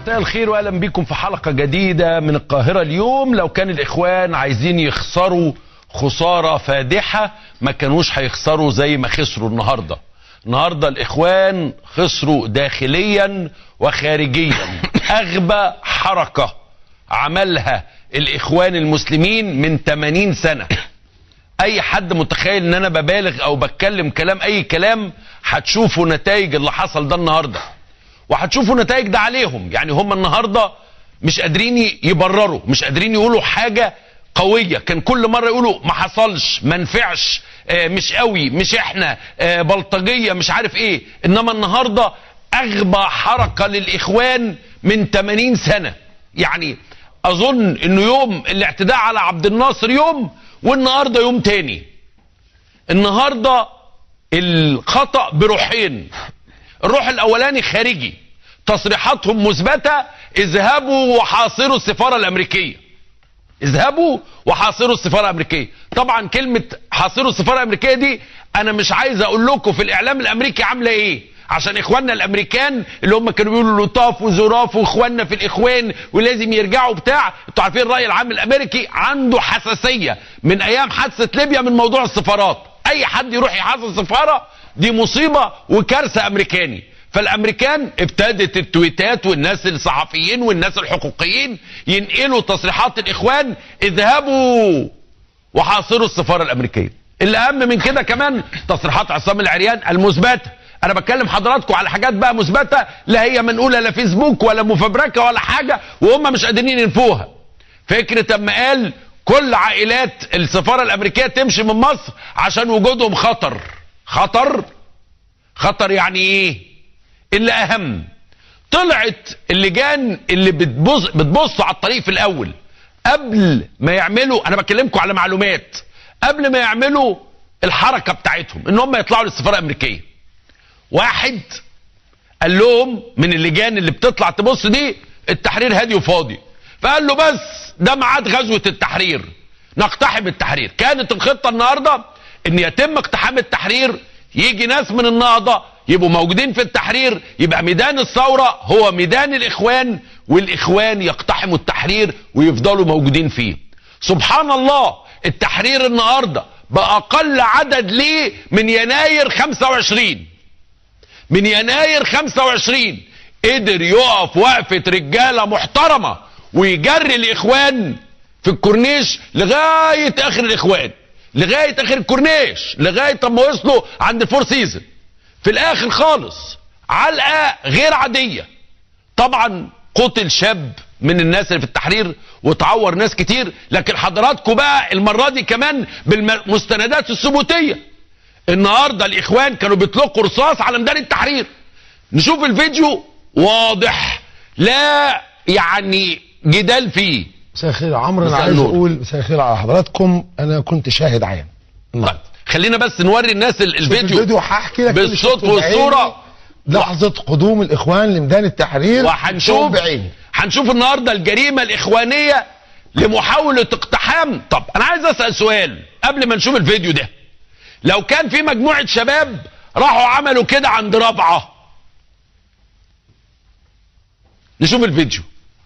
مساء الخير واهلا بكم في حلقه جديده من القاهره اليوم لو كان الاخوان عايزين يخسروا خساره فادحه ما كانوش هيخسروا زي ما خسروا النهارده النهارده الاخوان خسروا داخليا وخارجيا اغبى حركه عملها الاخوان المسلمين من 80 سنه اي حد متخيل ان انا ببالغ او بتكلم كلام اي كلام هتشوفوا نتائج اللي حصل ده النهارده وهتشوفوا نتائج ده عليهم يعني هم النهارده مش قادرين يبرروا مش قادرين يقولوا حاجه قويه كان كل مره يقولوا ما حصلش ما نفعش آه مش قوي مش احنا آه بلطجيه مش عارف ايه انما النهارده اغبى حركه للاخوان من 80 سنه يعني اظن انه يوم الاعتداء على عبد الناصر يوم والنهارده يوم تاني النهارده الخطا بروحين الروح الاولاني خارجي تصريحاتهم مثبته اذهبوا وحاصروا السفاره الامريكيه اذهبوا وحاصروا السفاره الامريكيه طبعا كلمه حاصروا السفاره الامريكيه دي انا مش عايز اقول لكم في الاعلام الامريكي عامله ايه عشان اخواننا الامريكان اللي هم كانوا بيقولوا لطاف وزراف واخواننا في الاخوان ولازم يرجعوا بتاع انتوا عارفين الراي العام الامريكي عنده حساسيه من ايام حادثه ليبيا من موضوع السفارات اي حد يروح يحاصر سفاره دي مصيبه وكارثه امريكاني فالامريكان ابتدت التويتات والناس الصحفيين والناس الحقوقيين ينقلوا تصريحات الاخوان اذهبوا وحاصروا السفاره الامريكيه الاهم من كده كمان تصريحات عصام العريان المثبته انا بتكلم حضراتكم على حاجات بقى مثبته لا هي منقوله لا فيسبوك ولا مفبركه ولا حاجه وهم مش قادرين ينفوها فكره اما قال كل عائلات السفاره الامريكيه تمشي من مصر عشان وجودهم خطر خطر خطر يعني ايه اللي اهم طلعت اللجان اللي بتبص بتبص على الطريق في الاول قبل ما يعملوا انا بكلمكم على معلومات قبل ما يعملوا الحركه بتاعتهم ان هم يطلعوا للسفاره الامريكيه واحد قال لهم من اللجان اللي بتطلع تبص دي التحرير هادي وفاضي فقال له بس ده ميعاد غزوه التحرير نقتحم التحرير كانت الخطه النهارده ان يتم اقتحام التحرير يجي ناس من النهضه يبقوا موجودين في التحرير يبقى ميدان الثوره هو ميدان الاخوان والاخوان يقتحموا التحرير ويفضلوا موجودين فيه سبحان الله التحرير النهارده باقل عدد ليه من يناير 25 من يناير 25 قدر يقف وقفه رجاله محترمه ويجري الاخوان في الكورنيش لغايه اخر الاخوان لغايه اخر الكورنيش لغايه اما وصلوا عند الفور سيزون في الاخر خالص علقه غير عاديه طبعا قتل شاب من الناس اللي في التحرير وتعور ناس كتير لكن حضراتكم بقى المره دي كمان بالمستندات الثبوتيه النهارده الاخوان كانوا بيطلقوا رصاص على ميدان التحرير نشوف الفيديو واضح لا يعني جدال فيه مساء الخير عمرو انا مساء عايز النور. اقول مساء الخير على حضراتكم انا كنت شاهد عام طيب خلينا بس نوري الناس ال- الفيديو الفيديو هحكي لك اللي بالصوت شفته بعيني والصوره لحظه قدوم الاخوان لميدان التحرير وهنشوف بعيني هنشوف النهارده الجريمه الاخوانيه لمحاوله اقتحام طب انا عايز اسال سؤال قبل ما نشوف الفيديو ده لو كان في مجموعه شباب راحوا عملوا كده عند رابعه نشوف الفيديو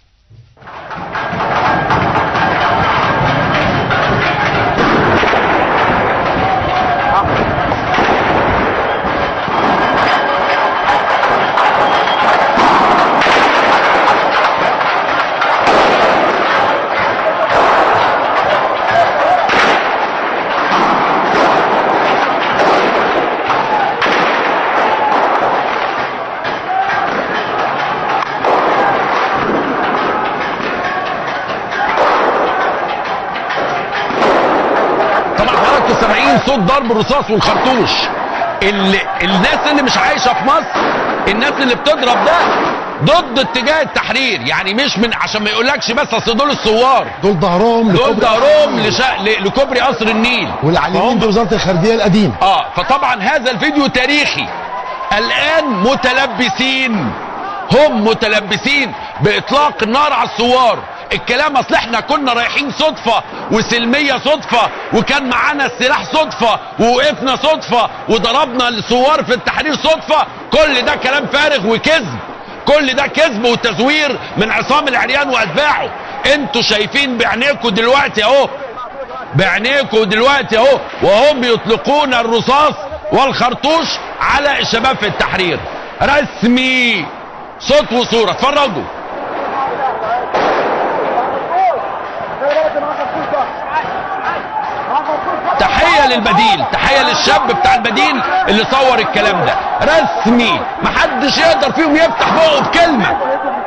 طبعا حضراتكم سامعين صوت ضرب الرصاص والخرطوش اللي الناس اللي مش عايشه في مصر الناس اللي بتضرب ده ضد اتجاه التحرير يعني مش من عشان ما يقولكش بس اصل دول الثوار دول ظهرهم دول لكوبري ظهرهم لشا... ل- لكوبري قصر النيل واللي على اليمين دي وزاره الخارجيه القديم اه فطبعا هذا الفيديو تاريخي الان متلبسين هم متلبسين باطلاق النار على الثوار الكلام اصل احنا كنا رايحين صدفه وسلميه صدفه وكان معانا السلاح صدفه ووقفنا صدفه وضربنا الثوار في التحرير صدفه كل ده كلام فارغ وكذب كل ده كذب وتزوير من عصام العريان واتباعه انتوا شايفين بعينيكم دلوقتي اهو بعينيكم دلوقتي اهو وهم يطلقون الرصاص والخرطوش على الشباب في التحرير رسمي صوت وصوره اتفرجوا تحيه للبديل تحيه للشاب بتاع البديل اللي صور الكلام ده رسمي محدش يقدر فيهم يفتح بقه بكلمه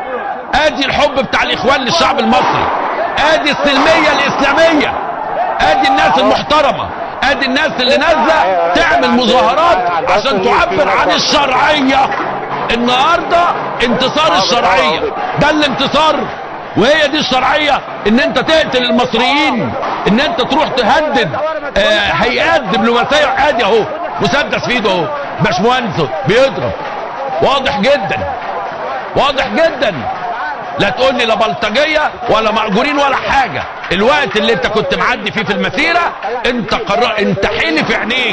ادي الحب بتاع الاخوان للشعب المصري ادي السلميه الاسلاميه ادي الناس المحترمه ادي الناس اللي نازله تعمل مظاهرات عشان تعبر عن الشرعيه النهارده انتصار الشرعيه ده الانتصار وهي دي الشرعيه ان انت تقتل المصريين ان انت تروح تهدد آه، هيئات دبلوماسيه ادي اهو مسدس في ايده اهو باشمهندس بيضرب واضح جدا واضح جدا لا تقول لي لا بلطجيه ولا مأجورين ولا حاجه الوقت اللي انت كنت معدي فيه في المسيره انت قرر انت حلي في عينيك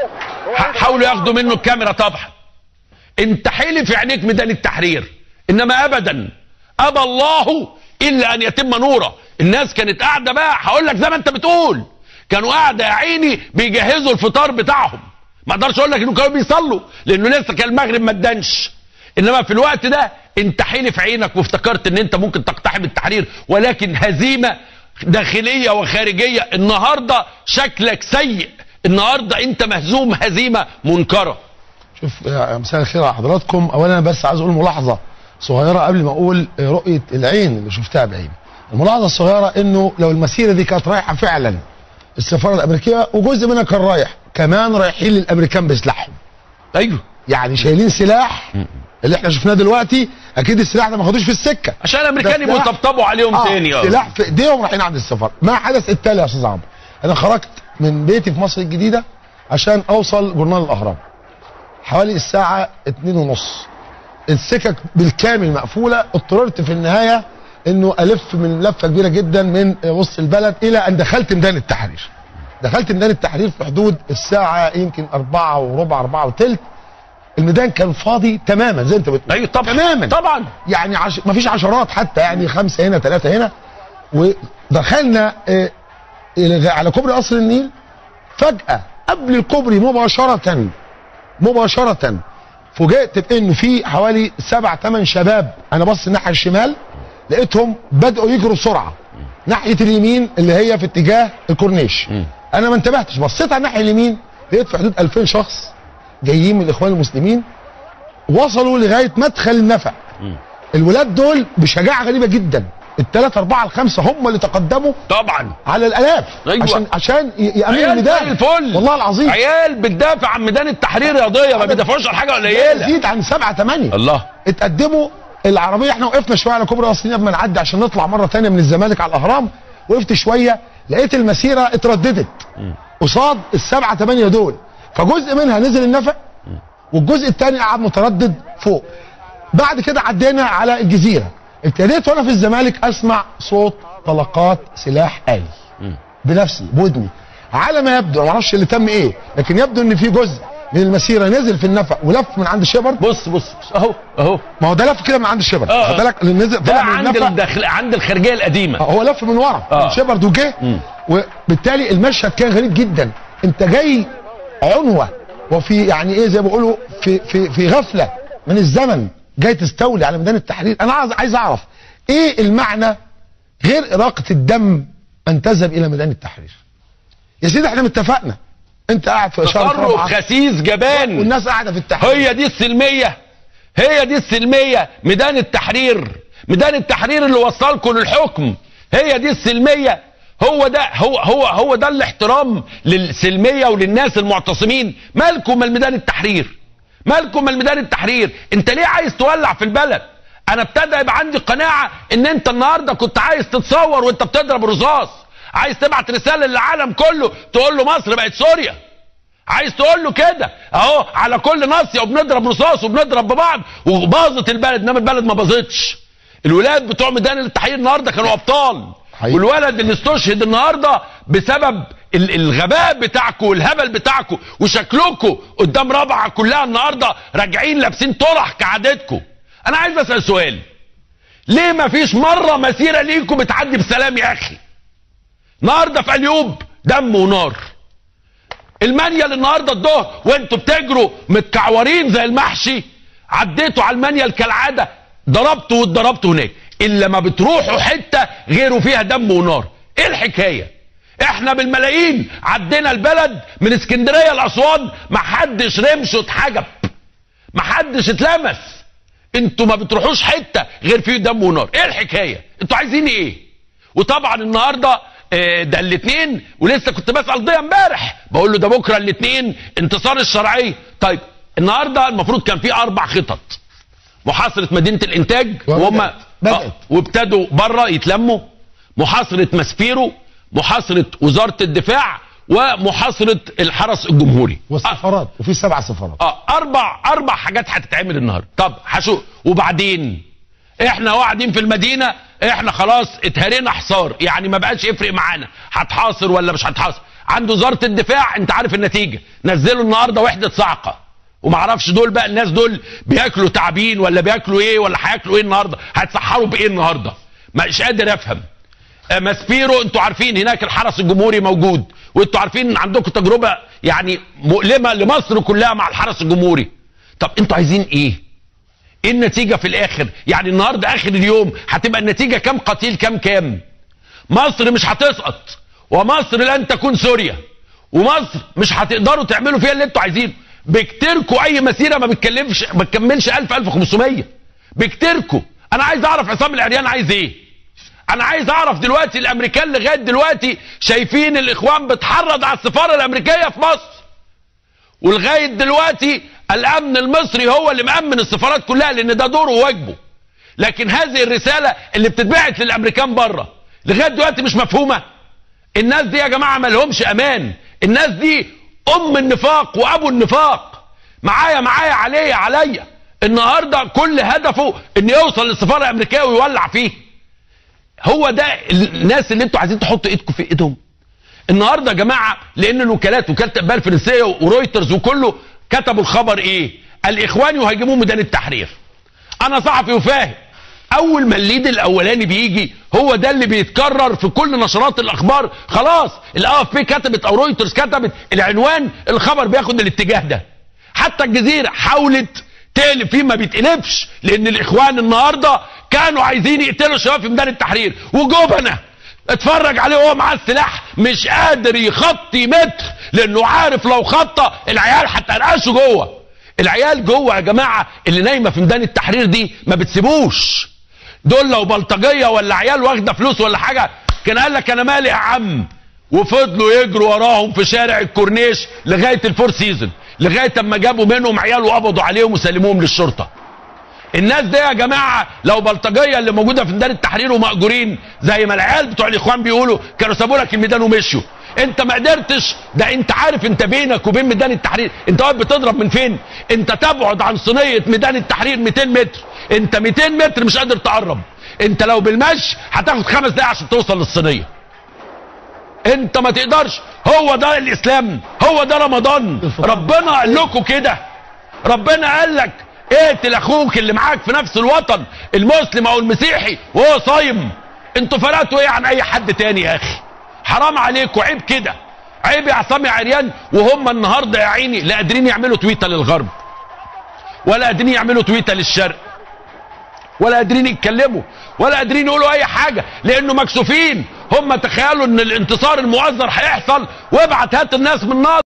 ح- حاولوا ياخدوا منه الكاميرا طبعا انت حلي في عينيك ميدان التحرير انما ابدا ابى الله الا ان يتم نوره الناس كانت قاعده بقى هقول لك زي ما انت بتقول كانوا قاعده يا عيني بيجهزوا الفطار بتاعهم ما اقدرش اقول لك انهم كانوا بيصلوا لانه لسه كان المغرب ما ادانش انما في الوقت ده انت حيلي في عينك وافتكرت ان انت ممكن تقتحم التحرير ولكن هزيمه داخليه وخارجيه النهارده شكلك سيء النهارده انت مهزوم هزيمه منكره شوف يا مساء الخير على حضراتكم اولا انا بس عايز اقول ملاحظه صغيره قبل ما اقول رؤيه العين اللي شفتها بعيني الملاحظه الصغيره انه لو المسيره دي كانت رايحه فعلا السفاره الامريكيه وجزء منها كان رايح كمان رايحين للامريكان بسلاحهم ايوه يعني شايلين سلاح اللي احنا شفناه دلوقتي اكيد السلاح ده ما خدوش في السكه عشان الامريكان ده يبقوا سلاح. يطبطبوا عليهم آه تاني اه سلاح في ايديهم رايحين عند السفاره ما حدث التالي يا استاذ عمرو انا خرجت من بيتي في مصر الجديده عشان اوصل جورنال الاهرام حوالي الساعه اتنين ونص السكك بالكامل مقفوله اضطررت في النهايه انه الف من لفه كبيره جدا من وسط البلد الى ان دخلت ميدان التحرير دخلت ميدان التحرير في حدود الساعه يمكن أربعة وربع أربعة وثلث الميدان كان فاضي تماما زي انت بتقول ايوه طبعا تماما طبعا يعني عش... ما فيش عشرات حتى يعني خمسه هنا ثلاثه هنا ودخلنا آه، إلى- على كوبري قصر النيل فجاه قبل الكوبري مباشره مباشره فوجئت بان في حوالي سبع ثمان شباب انا بص الناحيه الشمال لقيتهم بداوا يجروا بسرعه ناحيه اليمين اللي هي في اتجاه الكورنيش انا ما انتبهتش بصيت على الناحيه اليمين لقيت في حدود 2000 شخص جايين من الاخوان المسلمين وصلوا لغايه مدخل النفق الولاد دول بشجاعه غريبه جدا الثلاثه اربعه الخمسه هم اللي تقدموا طبعا على الالاف أيوة. عشان عشان ي- يامنوا عيال زي الميدان الفل والله العظيم عيال بتدافع عن ميدان التحرير رياضيه ما بيدافعوش عن حاجه قليله يزيد عن سبعه ثمانيه الله اتقدموا العربيه احنا وقفنا شويه على كوبري قصر قبل ما نعدي عشان نطلع مره ثانيه من الزمالك على الاهرام وقفت شويه لقيت المسيره اترددت قصاد السبعه ثمانيه دول فجزء منها نزل النفق والجزء الثاني قعد متردد فوق بعد كده عدينا على الجزيره ابتديت وانا في الزمالك اسمع صوت طلقات سلاح آلي بنفسي بودني على ما يبدو انا ما اعرفش اللي تم ايه لكن يبدو ان في جزء من المسيره نزل في النفق ولف من عند شيبرد بص بص بص اهو اهو ما هو ده لف كده من عند الشبر آه. خد بالك اللي نزل ده طلع من عند النفق الدخل عند الخارجيه القديمه هو لف من ورا آه. من شبرد وجه مم. وبالتالي المشهد كان غريب جدا انت جاي عنوه وفي يعني ايه زي ما بيقولوا في في في غفله من الزمن جاي تستولي على ميدان التحرير انا عايز عايز اعرف ايه المعنى غير اراقه الدم ان تذهب الى ميدان التحرير يا سيدي احنا اتفقنا انت قاعد في اشاره تصرف رابعه خسيس جبان والناس قاعده في التحرير هي دي السلميه هي دي السلميه ميدان التحرير ميدان التحرير اللي وصلكم للحكم هي دي السلميه هو ده هو هو هو ده الاحترام للسلميه وللناس المعتصمين مالكم من ميدان التحرير مالكم من ميدان التحرير انت ليه عايز تولع في البلد انا ابتدى يبقى عندي قناعه ان انت النهارده كنت عايز تتصور وانت بتضرب رصاص عايز تبعت رساله للعالم كله تقول له مصر بقت سوريا عايز تقول له كده اهو على كل ناصيه وبنضرب رصاص وبنضرب ببعض وباظت البلد انما البلد ما باظتش الولاد بتوع ميدان التحرير النهارده كانوا ابطال حقيقي. والولد اللي استشهد النهارده بسبب ال- الغباء بتاعكم والهبل بتاعكم وشكلكم قدام رابعه كلها النهارده راجعين لابسين طرح كعادتكم انا عايز اسال سؤال ليه ما فيش مره مسيره ليكم بتعدي بسلام يا اخي النهارده في اليوب دم ونار المانيال النهارده الظهر وانتوا بتجروا متكعورين زي المحشي عديتوا على المانيال كالعاده ضربتوا واتضربتوا هناك الا ما بتروحوا حته غيروا فيها دم ونار ايه الحكايه احنا بالملايين عدينا البلد من اسكندريه لاسوان ما حدش رمش اتحجب ما حدش اتلمس انتوا ما بتروحوش حته غير فيه دم ونار ايه الحكايه انتوا عايزين ايه وطبعا النهارده آه، ده الاثنين ولسه كنت بسال ضيا امبارح بقول له ده بكره الاثنين انتصار الشرعيه طيب النهارده المفروض كان في اربع خطط محاصره مدينه الانتاج وهم وبدأت. بدأت. آه، وابتدوا بره يتلموا محاصره مسفيرو محاصره وزاره الدفاع ومحاصره الحرس الجمهوري والسفارات وفي سبع سفارات اه اربع اربع حاجات هتتعمل النهارده طب هشوف وبعدين احنا قاعدين في المدينه احنا خلاص اتهرينا حصار يعني ما بقاش يفرق معانا هتحاصر ولا مش هتحاصر عند وزاره الدفاع انت عارف النتيجه نزلوا النهارده وحده صاعقه وما اعرفش دول بقى الناس دول بياكلوا تعابين ولا بياكلوا ايه ولا هياكلوا ايه النهارده هيتسحروا بايه النهارده مش قادر افهم آه، ماسبيرو انتوا عارفين هناك الحرس الجمهوري موجود وانتوا عارفين ان عندكم تجربه يعني مؤلمه لمصر كلها مع الحرس الجمهوري طب انتوا عايزين ايه ايه النتيجه في الاخر يعني النهارده اخر اليوم هتبقى النتيجه كام قتيل كام كام مصر مش هتسقط ومصر لن تكون سوريا ومصر مش هتقدروا تعملوا فيها اللي انتوا عايزينه بكتيركوا اي مسيره ما بتكلمش ما تكملش 1000 1500 بكتيركوا انا عايز اعرف عصام العريان عايز ايه انا عايز اعرف دلوقتي الامريكان لغايه دلوقتي شايفين الاخوان بتحرض على السفاره الامريكيه في مصر ولغايه دلوقتي الامن المصري هو اللي مامن السفارات كلها لان ده دوره وواجبه لكن هذه الرساله اللي بتتبعت للامريكان بره لغايه دلوقتي مش مفهومه الناس دي يا جماعه ما لهمش امان الناس دي ام النفاق وابو النفاق معايا معايا عليا عليا النهارده كل هدفه ان يوصل للسفاره الامريكيه ويولع فيه هو ده الناس اللي انتوا عايزين تحطوا ايدكم في ايدهم النهارده يا جماعه لان الوكالات وكاله الانباء الفرنسيه ورويترز وكله كتبوا الخبر ايه الاخوان يهاجمون ميدان التحرير انا صحفي وفاهم اول ما الليد الاولاني بيجي هو ده اللي بيتكرر في كل نشرات الاخبار خلاص الاو اف بي كتبت او رويترز كتبت العنوان الخبر بياخد الاتجاه ده حتى الجزيره حاولت تقلب فيه ما بيتقلبش لان الاخوان النهارده كانوا عايزين يقتلوا الشباب في ميدان التحرير وجبنه اتفرج عليه وهو معاه السلاح مش قادر يخطي متر لانه عارف لو خطى العيال هتقرقشه جوه العيال جوه يا جماعه اللي نايمه في ميدان التحرير دي ما بتسيبوش دول لو بلطجيه ولا عيال واخده فلوس ولا حاجه كان قال لك انا مالي يا عم وفضلوا يجروا وراهم في شارع الكورنيش لغايه الفور سيزون لغايه اما جابوا منهم عيال وقبضوا عليهم وسلموهم للشرطه الناس دي يا جماعه لو بلطجيه اللي موجوده في ميدان التحرير ومأجورين زي ما العيال بتوع الاخوان بيقولوا كانوا سابوا لك الميدان ومشوا انت ما قدرتش ده انت عارف انت بينك وبين ميدان التحرير انت واقف بتضرب من فين انت تبعد عن صينيه ميدان التحرير 200 متر انت 200 متر مش قادر تقرب انت لو بالمشي هتاخد خمس دقايق عشان توصل للصينيه انت ما تقدرش هو ده الاسلام هو ده رمضان ربنا قال لكم كده ربنا قال لك اقتل اخوك اللي معاك في نفس الوطن المسلم او المسيحي وهو صايم انتوا فرقتوا ايه عن اي حد تاني يا اخي حرام عليكم عيب كده عيب يا عصام يا عريان وهم النهارده يا عيني لا قادرين يعملوا تويته للغرب ولا قادرين يعملوا تويته للشرق ولا قادرين يتكلموا ولا قادرين يقولوا اي حاجه لانه مكسوفين هم تخيلوا ان الانتصار المؤزر هيحصل وابعت هات الناس من النار